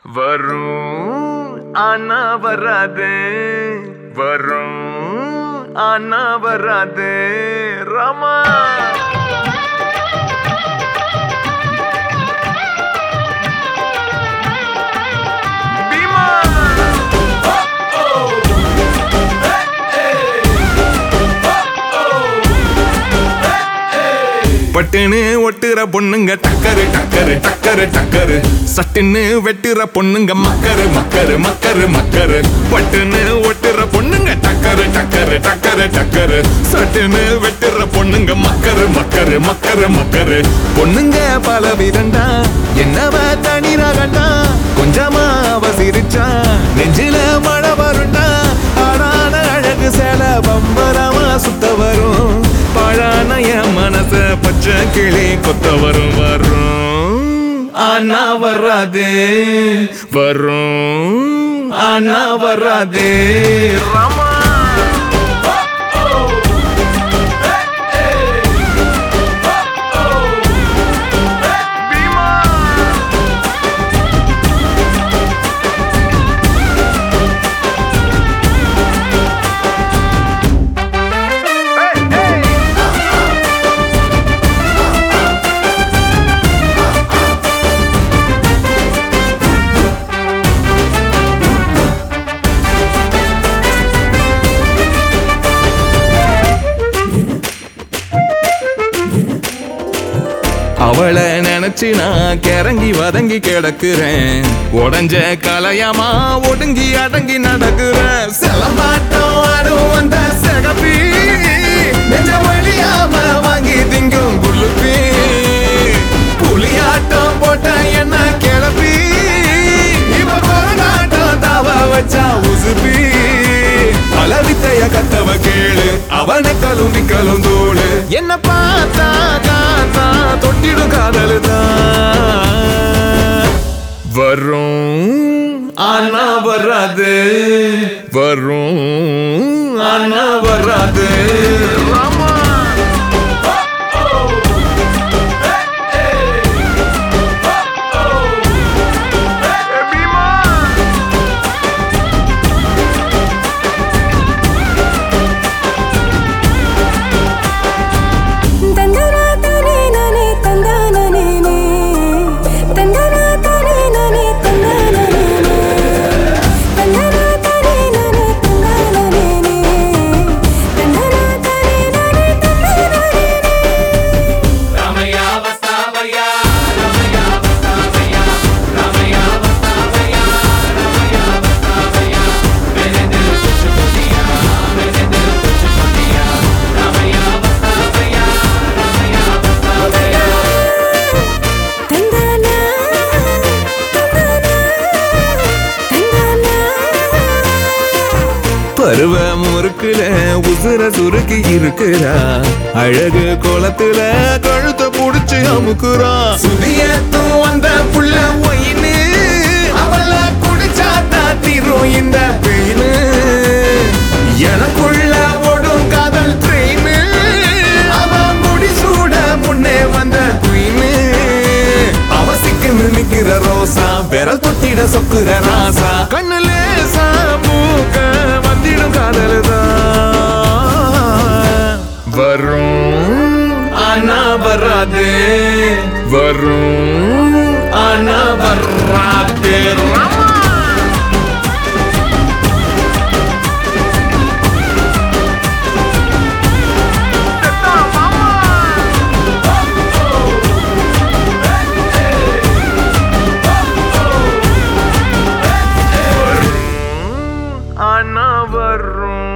வரும் ஆனா வராது வரும் ஆனா வராது ராமா பீமா பட்டுன்னு ஒட்டுற பொண்ணுங்க டக்கரு டக்கரு டக்கரு டக்கரு சட்டுன்னு வெட்டுற பொண்ணுங்க மக்கரு மக்கரு மக்கரு மக்கரு பட்டுன்னு ஒட்டுற பொண்ணுங்க டக்கரு டக்கரு டக்கரு டக்கரு சட்டுன்னு வெட்டுற பொண்ணுங்க மக்கரு மக்கரு மக்கரு மக்கரு பொண்ணுங்க பல விதண்டா என்னவ தனி ரகண்டா கொஞ்சமா அவ சிரிச்சா நெஞ்சில மழை வருண்டா ஆடான அழகு சேல பம்பரமா சுத்த வரும் பாழான என் மனச பச்சை கிளி கொத்த வரும் வரும் ஆனா வராது வரும் ஆனா வராது ராமா பீமா அவளை நினைச்சு நான் கிறங்கி வதங்கி கிடக்குறேன் உடஞ்ச கலையமா ஒடுங்கி அடங்கி நடக்குறேன் செலமாட்டம் ஆடும் வந்த சிகப்பி நெஞ்ச வழியாம வாங்கி திங்கும் குளுப்பி புலியாட்டம் போட்ட என்ன கிளப்பி இவ கொரநாட்டம் தவ வச்சா உசுப்பி பல வித்தைய கத்தவ கேளு அவனை கலும்பி கலுந்தோடு என்ன பார்த்தா காத்தா தொட்டிடும் காதல் வரும் ஆனா வராது வரும் ஆனா வராது ராமா பீமா தந்தனா தானே நானே தந்தானே நே தந்தனா தானே நானே தந்தானே நே தந்தனா தானே நானே தந்தானே நே தந்தனா தானே நானே தந்தானே நே தந்தானா தந்தானா தந்தானா பருவ முறுக்குல உசுர சுருக்கி இருக்குறா அழகு குளத்துல கழுத்த புடிச்சு அமுக்குறா சுதியத்தும் வந்த புள்ள ஒயின்னு அவள குடிச்சா தாத்திரும் இந்த பெயினு எனக்குள்ள ஓடும் காதல் ட்ரெயின் அவன் முடி சூட முன்னே வந்த குயின்னு அவசிக்கு நிக்கிற ரோசா விரல் தொட்டிட சொக்குற ராசா கண்ணுல மூக்க வந்திடும் காதலுதான் வரும் ஆனா வராது வரும் ஆனா வராது ராமா ஆனா வரும்